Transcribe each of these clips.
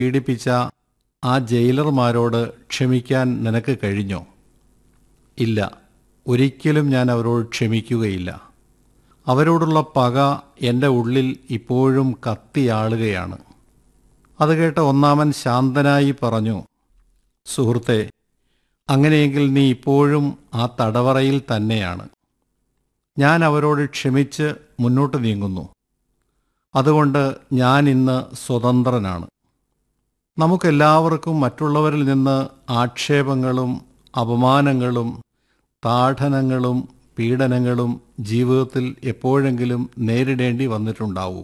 പീഡിപ്പിച്ച ആ ജയിലർമാരോട് ക്ഷമിക്കാൻ നിനക്ക് കഴിഞ്ഞോ ഇല്ല ഒരിക്കലും ഞാൻ അവരോട് ക്ഷമിക്കുകയില്ല അവരോടുള്ള പക എൻ്റെ ഉള്ളിൽ ഇപ്പോഴും കത്തിയാളുകയാണ് അത് കേട്ട ഒന്നാമൻ ശാന്തനായി പറഞ്ഞു സുഹൃത്തെ അങ്ങനെയെങ്കിൽ നീ ഇപ്പോഴും ആ തടവറയിൽ തന്നെയാണ് ഞാൻ അവരോട് ക്ഷമിച്ച് മുന്നോട്ട് നീങ്ങുന്നു അതുകൊണ്ട് ഞാൻ ഇന്ന് സ്വതന്ത്രനാണ് നമുക്കെല്ലാവർക്കും മറ്റുള്ളവരിൽ നിന്ന് ആക്ഷേപങ്ങളും അപമാനങ്ങളും താഠനങ്ങളും പീഡനങ്ങളും ജീവിതത്തിൽ എപ്പോഴെങ്കിലും നേരിടേണ്ടി വന്നിട്ടുണ്ടാവും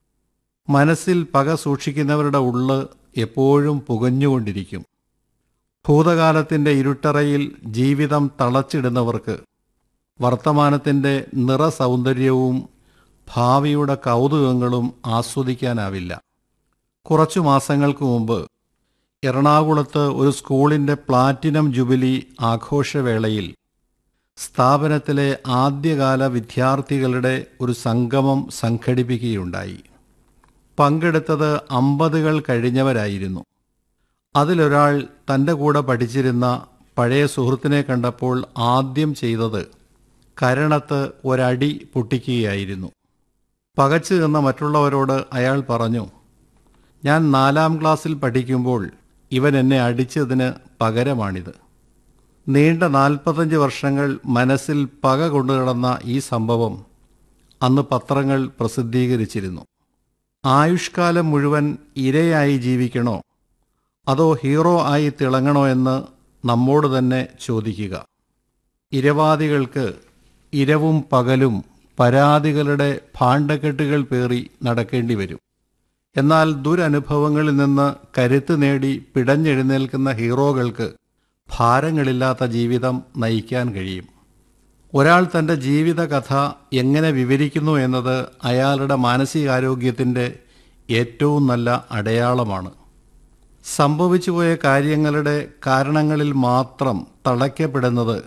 മനസ്സിൽ പക സൂക്ഷിക്കുന്നവരുടെ ഉള്ള് എപ്പോഴും പുകഞ്ഞുകൊണ്ടിരിക്കും ഭൂതകാലത്തിൻ്റെ ഇരുട്ടറയിൽ ജീവിതം തളച്ചിടുന്നവർക്ക് വർത്തമാനത്തിൻ്റെ നിറസൗന്ദര്യവും ഭാവിയുടെ കൗതുകങ്ങളും ആസ്വദിക്കാനാവില്ല കുറച്ചു മാസങ്ങൾക്ക് മുമ്പ് എറണാകുളത്ത് ഒരു സ്കൂളിൻ്റെ പ്ലാറ്റിനം ജൂബിലി ആഘോഷവേളയിൽ സ്ഥാപനത്തിലെ ആദ്യകാല വിദ്യാർത്ഥികളുടെ ഒരു സംഗമം സംഘടിപ്പിക്കുകയുണ്ടായി പങ്കെടുത്തത് അമ്പതുകൾ കഴിഞ്ഞവരായിരുന്നു അതിലൊരാൾ തൻ്റെ കൂടെ പഠിച്ചിരുന്ന പഴയ സുഹൃത്തിനെ കണ്ടപ്പോൾ ആദ്യം ചെയ്തത് കരണത്ത് ഒരടി പൊട്ടിക്കുകയായിരുന്നു പകച്ചു നിന്ന മറ്റുള്ളവരോട് അയാൾ പറഞ്ഞു ഞാൻ നാലാം ക്ലാസ്സിൽ പഠിക്കുമ്പോൾ ഇവൻ എന്നെ അടിച്ചതിന് പകരമാണിത് നീണ്ട നാൽപ്പത്തഞ്ച് വർഷങ്ങൾ മനസ്സിൽ പക കൊണ്ടുകിടന്ന ഈ സംഭവം അന്ന് പത്രങ്ങൾ പ്രസിദ്ധീകരിച്ചിരുന്നു ആയുഷ്കാലം മുഴുവൻ ഇരയായി ജീവിക്കണോ അതോ ഹീറോ ആയി തിളങ്ങണോ എന്ന് നമ്മോട് തന്നെ ചോദിക്കുക ഇരവാദികൾക്ക് ഇരവും പകലും പരാതികളുടെ ഭാണ്ഡക്കെട്ടുകൾ പേറി നടക്കേണ്ടി വരും എന്നാൽ ദുരനുഭവങ്ങളിൽ നിന്ന് കരുത്ത് നേടി പിടഞ്ഞെഴുന്നേൽക്കുന്ന ഹീറോകൾക്ക് ഭാരങ്ങളില്ലാത്ത ജീവിതം നയിക്കാൻ കഴിയും ഒരാൾ തൻ്റെ ജീവിതകഥ എങ്ങനെ വിവരിക്കുന്നു എന്നത് അയാളുടെ മാനസികാരോഗ്യത്തിൻ്റെ ഏറ്റവും നല്ല അടയാളമാണ് സംഭവിച്ചുപോയ കാര്യങ്ങളുടെ കാരണങ്ങളിൽ മാത്രം തളയ്ക്കപ്പെടുന്നത്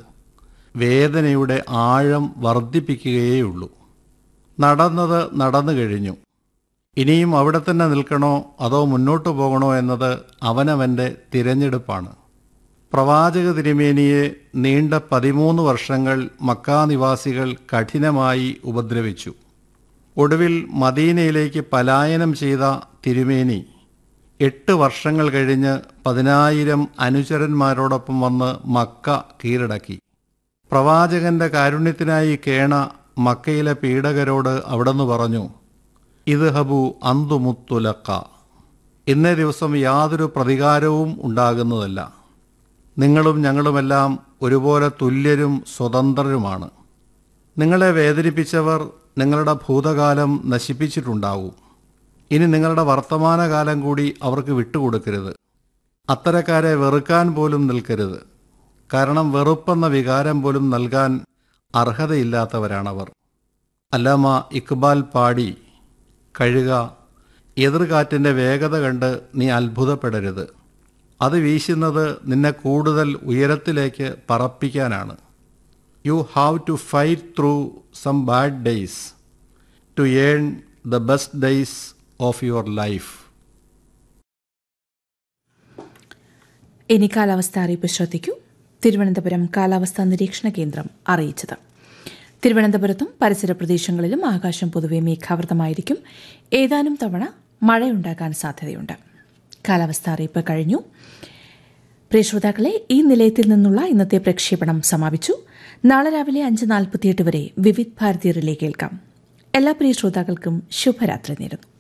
വേദനയുടെ ആഴം വർദ്ധിപ്പിക്കുകയേയുള്ളൂ നടന്നത് നടന്നു കഴിഞ്ഞു ഇനിയും അവിടെ തന്നെ നിൽക്കണോ അതോ മുന്നോട്ട് പോകണോ എന്നത് അവനവൻ്റെ തിരഞ്ഞെടുപ്പാണ് പ്രവാചക തിരുമേനിയെ നീണ്ട പതിമൂന്ന് വർഷങ്ങൾ മക്കാനിവാസികൾ കഠിനമായി ഉപദ്രവിച്ചു ഒടുവിൽ മദീനയിലേക്ക് പലായനം ചെയ്ത തിരുമേനി എട്ട് വർഷങ്ങൾ കഴിഞ്ഞ് പതിനായിരം അനുചരന്മാരോടൊപ്പം വന്ന് മക്ക കീഴടക്കി പ്രവാചകന്റെ കാരുണ്യത്തിനായി കേണ മക്കയിലെ പീഡകരോട് അവിടെന്ന് പറഞ്ഞു ഇത് ഹബു അന്തുമുത്തുലക്ക ഇന്നേ ദിവസം യാതൊരു പ്രതികാരവും ഉണ്ടാകുന്നതല്ല നിങ്ങളും ഞങ്ങളുമെല്ലാം ഒരുപോലെ തുല്യരും സ്വതന്ത്രരുമാണ് നിങ്ങളെ വേദനിപ്പിച്ചവർ നിങ്ങളുടെ ഭൂതകാലം നശിപ്പിച്ചിട്ടുണ്ടാവും ഇനി നിങ്ങളുടെ വർത്തമാനകാലം കൂടി അവർക്ക് വിട്ടുകൊടുക്കരുത് അത്തരക്കാരെ വെറുക്കാൻ പോലും നിൽക്കരുത് കാരണം വെറുപ്പെന്ന വികാരം പോലും നൽകാൻ അർഹതയില്ലാത്തവരാണവർ അല്ലാമ ഇക്ബാൽ പാടി കഴുക എതിർകാറ്റിൻ്റെ വേഗത കണ്ട് നീ അത്ഭുതപ്പെടരുത് അത് വീശുന്നത് നിന്നെ കൂടുതൽ ഉയരത്തിലേക്ക് പറപ്പിക്കാനാണ് you have to fight through some bad days to earn the best days of your life ഇനി കാലാവസ്ഥ അറിയിപ്പ് ശ്രദ്ധിക്കൂ തിരുവനന്തപുരം കാലാവസ്ഥാ നിരീക്ഷണ കേന്ദ്രം അറിയിച്ചത് തിരുവനന്തപുരത്തും പരിസര പ്രദേശങ്ങളിലും ആകാശം പൊതുവെ മേഘാവൃതമായിരിക്കും ഏതാനും തവണ മഴയുണ്ടാകാൻ സാധ്യതയുണ്ട് കാലാവസ്ഥ അറിയിപ്പ് കഴിഞ്ഞു പ്രിയ ശ്രോതാക്കളെ ഈ നിലയത്തിൽ നിന്നുള്ള ഇന്നത്തെ പ്രക്ഷേപണം സമാപിച്ചു നാളെ രാവിലെ അഞ്ച് നാൽപ്പത്തിയെട്ട് വരെ വിവിധ് ഭാരതി റിലേ കേൾക്കാം എല്ലാ പ്രിയ ശ്രോതാക്കൾക്കും ശുഭരാത്രി നേരുന്നു